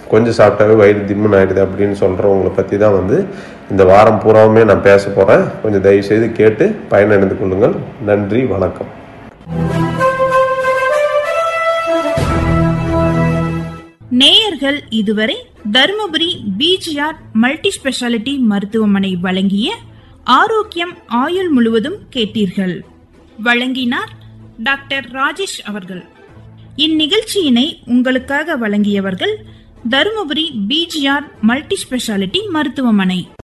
கொஞ்சம் சாப்பிட்டாவே வயிறு திம்முன்னு ஆயிடுது அப்படின்னு சொல்கிறவங்களை பற்றி தான் வந்து இந்த வாரம் பூராவுமே நான் பேச போகிறேன் கொஞ்சம் தயவு செய்து கேட்டு பயனடைந்து கொள்ளுங்கள் நன்றி வணக்கம் நேயர்கள் இதுவரை தருமபுரி பிஜிஆர் மல்டி ஸ்பெஷாலிட்டி மருத்துவமனை வழங்கிய ஆரோக்கியம் ஆயுள் முழுவதும் கேட்டீர்கள் வழங்கினார் டாக்டர் ராஜேஷ் அவர்கள் இந்நிகழ்ச்சியினை உங்களுக்காக வழங்கியவர்கள் தருமபுரி பிஜிஆர் மல்டி ஸ்பெஷாலிட்டி மருத்துவமனை